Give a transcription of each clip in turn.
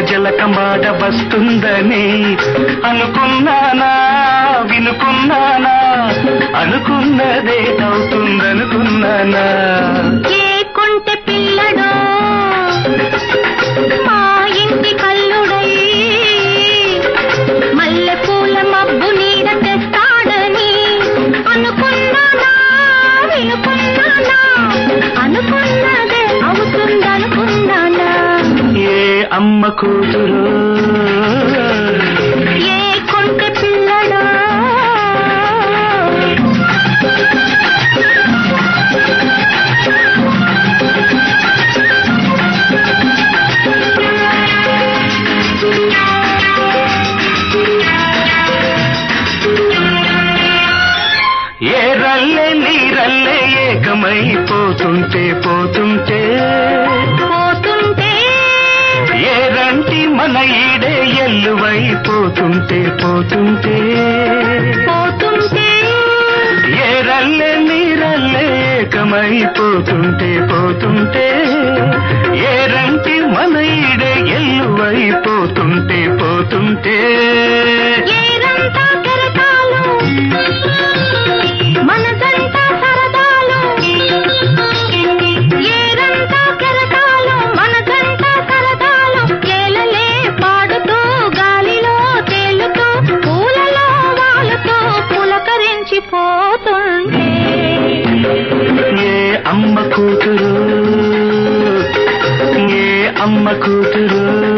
జలకమాడ వస్తుందని అనుకున్నానా వినుకున్నానా అనుకున్నదే అవుతుందనుకున్నానా ఏ కొంటె పిల్లడో మా ఇంటి కల్లుడై మల్లె పూల మబ్బు నీడ తెస్తాడని అనుకున్నానా వినుకున్నానా అనుకున్నదే అవుతుందనుకున్నానా ఏ అమ్మ కూతురు ఏ కొంటె పిల్లడో ఏ రల్లే నీరల్లే ఏకమైపోతుంటే పోతుంటే పోతుంటే ఏ రంటి మన ఈడే ఎల్లువైపోతుంటే పోతుంటే పోతుంటే ఏ రల్లే నీరల్లే ఏకమైపోతుంటే పోతుంటే ఏ రంటి మన ఈడే ఎల్లువైపోతుంటే పోతుంటే ఏరంతా కెరటాలు మనసంతా సరదాలు ఏరంతా కెరటాలు మనసంతా సరదాలు కేలలే పాడుతూ గాలిలో తేలుతూ పూలలో వాలుతూ పులకరించి పోతుంటే ఏ అమ్మ కూతురు ఏ అమ్మ కూతురు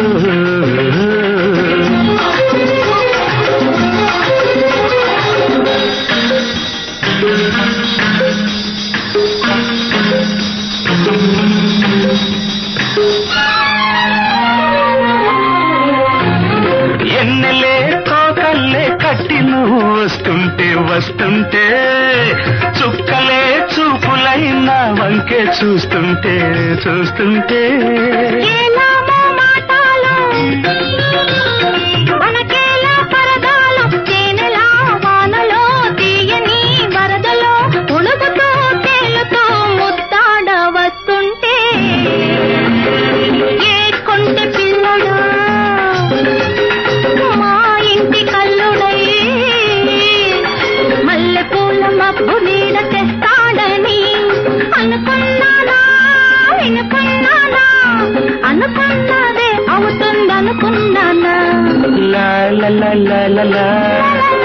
ఎన్నెలే కోకల్లే కట్టి నువ్వు వస్తుంటే వస్తుంటే చుక్కలే చూపులైనా వంకే చూస్తుంటే చూస్తుంటే ఏలామో మాటాలు మనకేలా పరదాలు తేనెలా వానలో తీయని వరదలో ఉణుకుతూ తేలుతూ ముద్దాడ వస్తుంటే ఏ కొంటె పిల్లడు మా ఇంటి కల్లుడై మల్లె పూల మబ్బు నీడ తెస్తాడని అనుకున్నానా వినుకున్నానా అనుకున్నదే అవుతుందనుకున్నానా లా లా లా లా లా లా